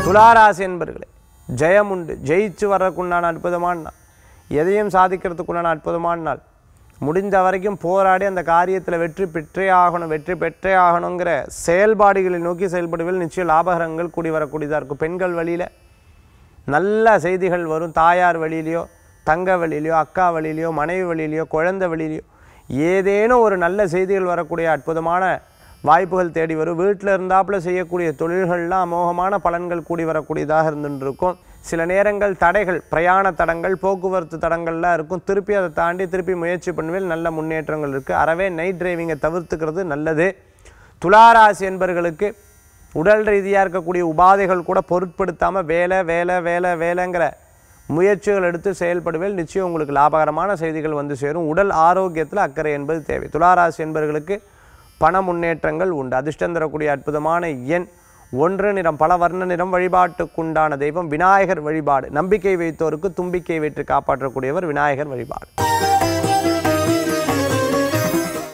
துளாராசி என்பர்களே ஜெயம் உண்டு ஜெயிச்சு வர்றதுக்குண்டான அற்புதமான நாள் எதையும் சாதிக்கிறதுக்குண்டான அற்புதமான நாள் முடிஞ்ச வரைக்கும் போராடி அந்த காரியத்தில் வெற்றி பெற்றே ஆகணும் வெற்றி பெற்றே ஆகணுங்கிற செயல்பாடுகளை நோக்கி செயல்படுவதில் நிச்சயம் லாபகரங்கள் கூடி வரக்கூடியதாக இருக்கும் பெண்கள் வழியில் நல்ல செய்திகள் வரும் தாயார் வழியிலையோ தங்க வழியிலையோ அக்கா வழியிலையோ மனைவி வழியிலையோ குழந்தை வழியிலையோ ஏதேனும் ஒரு நல்ல செய்திகள் வரக்கூடிய அற்புதமான வாய்ப்புகள் தேடி வரும் வீட்டில் இருந்தாப்புல செய்யக்கூடிய தொழில்கள்லாம் அமோகமான பலன்கள் கூடி வரக்கூடியதாக இருந்துட்டு இருக்கும் சில நேரங்கள் தடைகள் பிரயாண தடங்கள் போக்குவரத்து தடங்கள்லாம் இருக்கும் திருப்பி அதை தாண்டி திருப்பி முயற்சி பண்ணுவேல் நல்ல முன்னேற்றங்கள் இருக்குது அறவே நைட் டிரைவிங்கை தவிர்த்துக்கிறது நல்லது துளாராசி என்பர்களுக்கு உடல் ரீதியாக இருக்கக்கூடிய உபாதைகள் கூட பொருட்படுத்தாமல் வேலை வேலை வேலை வேலைங்கிற முயற்சிகள் எடுத்து செயல்படுவேல் நிச்சயம் உங்களுக்கு லாபகரமான செய்திகள் வந்து சேரும் உடல் ஆரோக்கியத்தில் அக்கறை என்பது தேவை துளாராசி என்பவர்களுக்கு பண முன்னேற்றங்கள் உண்டு அதிர்ஷ்டம் தரக்கூடிய அற்புதமான எண் ஒன்று நிறம் பல வர்ண நிறம் வழிபாட்டுக்குண்டான தெய்வம் விநாயகர் வழிபாடு நம்பிக்கை வைத்தோருக்கு தும்பிக்கை வைத்து காப்பாற்றக்கூடியவர் விநாயகர் வழிபாடு